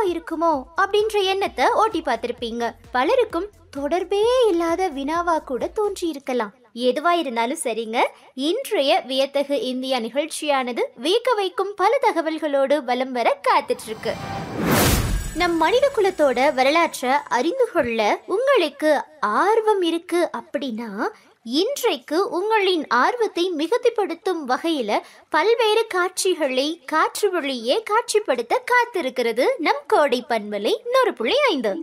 என்னவா இருக்குமோ அப்படின்ற எண்ணத்தை ஓட்டி பார்த்திருப்பீங்க பலருக்கும் தொடர்பே இல்லாத வினாவா கூட தோன்றி இருக்கலாம் எதுவா இருந்தாலும் சரிங்க இன்றைய வியத்தகு இந்தியா நிகழ்ச்சியானது வியக்க வைக்கும் பல தகவல்களோடு வலம் வர காத்துட்டு இருக்கு நம் மனித குலத்தோட வரலாற்றை அறிந்து கொள்ள உங்களுக்கு ஆர்வம் இருக்கு அப்படின்னா இன்றைக்கு உங்களின் ஆர்வத்தை மிகுதிப்படுத்தும் வகையில பல்வேறு காட்சிகளை காற்று வழியே காட்சிப்படுத்த காத்திருக்கிறது நம் கோடை பண்பலை நூறு புள்ளி ஐந்து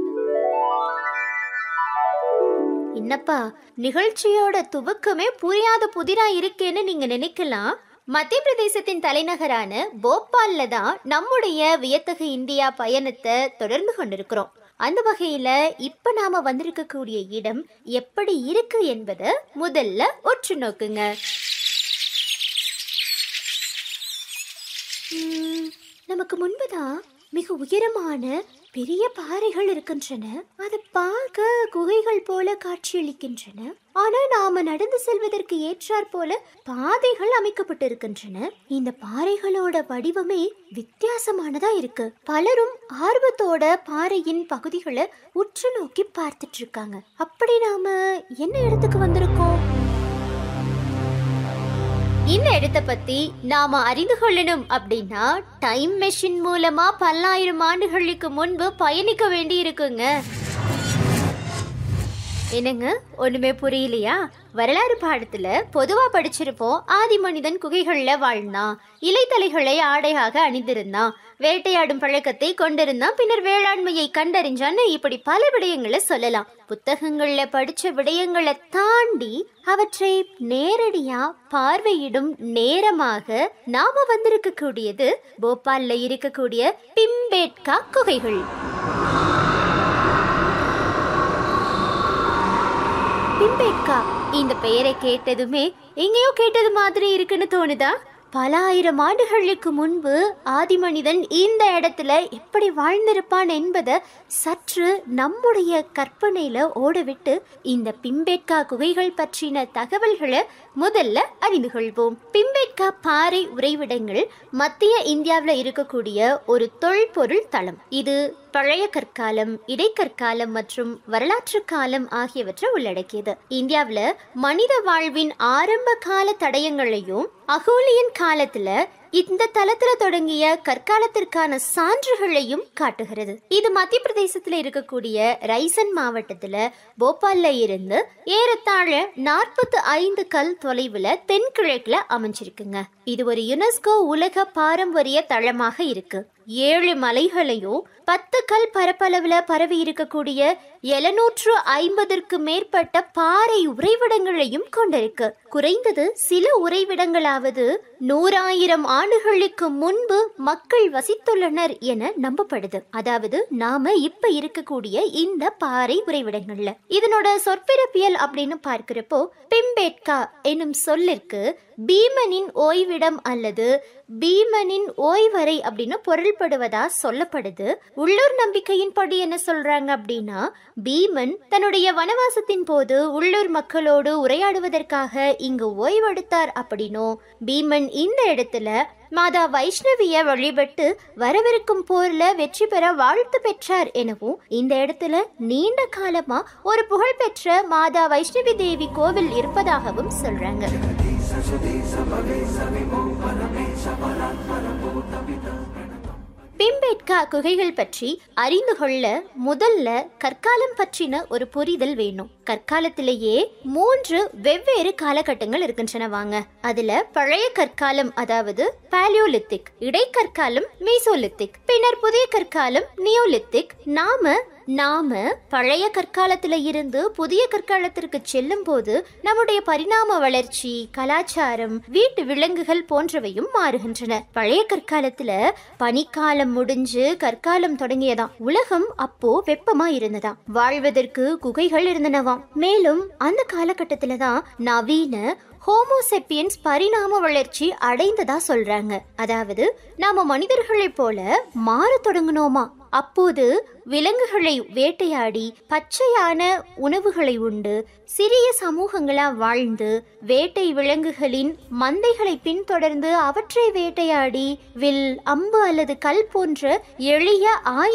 என்னப்பா நிகழ்ச்சியோட துவக்கமே புரியாத புதிரா இருக்கேன்னு நீங்க நினைக்கலாம் மத்திய பிரதேசத்தின் தலைநகரான போபால்ல தான் நம்முடைய வியத்தகு இந்தியா பயணத்தை தொடர்ந்து கொண்டிருக்கிறோம் அந்த வகையில இப்ப நாம வந்திருக்கக்கூடிய இடம் எப்படி இருக்கு என்பதை முதல்ல உற்று நோக்குங்க ம், நமக்கு முன்புதான் மிக உயரமான பெரிய பாறைகள் இருக்கின்றன அதை பார்க்க குகைகள் போல காட்சியளிக்கின்றன ஆனா நாம நடந்து செல்வதற்கு ஏற்றாற் போல பாதைகள் அமைக்கப்பட்டிருக்கின்றன இந்த பாறைகளோட வடிவமே வித்தியாசமானதா இருக்கு பலரும் ஆர்வத்தோட பாறையின் பகுதிகளை உற்று நோக்கி பார்த்துட்டு இருக்காங்க அப்படி நாம என்ன இடத்துக்கு வந்திருக்கோம் இந்த இடத்தை பத்தி நாம அறிந்து கொள்ளணும் அப்படின்னா டைம் மெஷின் மூலமா பல்லாயிரம் ஆண்டுகளுக்கு முன்பு பயணிக்க வேண்டி இருக்குங்க என்னங்க ஒண்ணுமே புரியலையா வரலாறு பாடத்துல பொதுவா படிச்சிருப்போம் ஆதி மனிதன் குகைகள்ல வாழ்ந்தான் இலைத்தலைகளை ஆடையாக அணிந்திருந்தான் வேட்டையாடும் பழக்கத்தை கொண்டிருந்தான் பின்னர் வேளாண்மையை கண்டறிஞ்சான்னு இப்படி பல விடயங்களை சொல்லலாம் புத்தகங்கள்ல படிச்ச விடயங்களை தாண்டி அவற்றை நேரடியா பார்வையிடும் நேரமாக நாம வந்திருக்க கூடியது போபால்ல இருக்கக்கூடிய பிம்பேட்கா குகைகள் பிம்பேட்கா இந்த பெயரை கேட்டதுமே எங்கேயோ கேட்டது மாதிரி இருக்குன்னு தோணுதா பல ஆயிரம் ஆண்டுகளுக்கு முன்பு ஆதி மனிதன் இந்த இடத்துல எப்படி வாழ்ந்திருப்பான் என்பதை சற்று நம்முடைய கற்பனையில ஓடவிட்டு இந்த பிம்பேட்கா குகைகள் பற்றின தகவல்களை முதல்ல அறிந்து கொள்வோம் பிம்பேட்கா பாறை உறைவிடங்கள் மத்திய இந்தியாவில் இருக்கக்கூடிய ஒரு தொல்பொருள் தளம் இது பழைய கற்காலம் இடைக்கற்காலம் மற்றும் வரலாற்று காலம் ஆகியவற்றை உள்ளடக்கியது இந்தியாவில் மனித வாழ்வின் ஆரம்ப கால தடயங்களையும் அகோலியன் காலத்துல இந்த தளத்துல தொடங்கிய கற்காலத்திற்கான சான்றுகளையும் காட்டுகிறது இது மத்திய பிரதேசத்துல இருக்கக்கூடிய ரைசன் மாவட்டத்துல போபால்ல இருந்து ஏறத்தாழ நாற்பத்தி ஐந்து கல் தொலைவுல தென்கிழக்குல அமைஞ்சிருக்குங்க இது ஒரு யுனெஸ்கோ உலக பாரம்பரிய தளமாக இருக்கு ஏழு மலைகளையும் பத்து கல் பரப்பளவுல பரவி இருக்கக்கூடிய எழுநூற்று ஐம்பதற்கு மேற்பட்ட பாறை உறைவிடங்களையும் கொண்டிருக்கு குறைந்தது சில உறைவிடங்களாவது நூறாயிரம் ஆண்டுகளுக்கு முன்பு மக்கள் வசித்துள்ளனர் என நம்பப்படுது அதாவது நாம இப்ப இருக்கக்கூடிய இந்த பாறை உறைவிடங்கள்ல இதனோட சொற்பிறப்பியல் அப்படின்னு பார்க்கிறப்போ பிம்பேட்கா என்னும் சொல்லிற்கு பீமனின் ஓய்விடம் அல்லது பீமனின் ஓய்வறை அப்படின்னு பொருள்படுவதா சொல்லப்படுது உள்ளூர் நம்பிக்கையின்படி என்ன சொல்றாங்க அப்படின்னா பீமன் தன்னுடைய வனவாசத்தின் போது உள்ளூர் மக்களோடு உரையாடுவதற்காக இங்கு ஓய்வெடுத்தார் அப்படின்னும் பீமன் இந்த இடத்துல மாதா வைஷ்ணவிய வழிபட்டு வரவிருக்கும் போர்ல வெற்றி பெற வாழ்த்து பெற்றார் எனவும் இந்த இடத்துல நீண்ட காலமா ஒரு புகழ்பெற்ற மாதா வைஷ்ணவி தேவி கோவில் இருப்பதாகவும் சொல்றாங்க பிம்பேட்கா குகைகள் பற்றி அறிந்து கொள்ள முதல்ல கற்காலம் பற்றின ஒரு புரிதல் வேணும் கற்காலத்திலேயே மூன்று வெவ்வேறு காலகட்டங்கள் இருக்கின்றன வாங்க அதுல பழைய கற்காலம் அதாவது பாலியோலித்திக் இடைக்கற்காலம் மீசோலித்திக் பின்னர் புதிய கற்காலம் நியோலித்திக் நாம நாம பழைய கற்காலத்துல இருந்து புதிய கற்காலத்திற்கு செல்லும் போது நம்முடைய பரிணாம வளர்ச்சி கலாச்சாரம் வீட்டு விலங்குகள் போன்றவையும் மாறுகின்றன பழைய கற்காலத்துல பனிக்காலம் முடிஞ்சு கற்காலம் தொடங்கியதாம் உலகம் அப்போ வெப்பமா இருந்ததாம் வாழ்வதற்கு குகைகள் இருந்தனவாம் மேலும் அந்த காலகட்டத்துல தான் நவீன ஹோமோசெப்பியன்ஸ் பரிணாம வளர்ச்சி அடைந்ததா சொல்றாங்க அதாவது நாம மனிதர்களைப் போல மாறத் தொடங்கினோமா அப்போது விலங்குகளை வேட்டையாடி பச்சையான உணவுகளை உண்டு சிறிய சமூகங்களா வாழ்ந்து வேட்டை விலங்குகளின் மந்தைகளை பின்தொடர்ந்து அவற்றை வேட்டையாடி வில் அம்பு அல்லது கல் போன்ற எளிய ஆயுத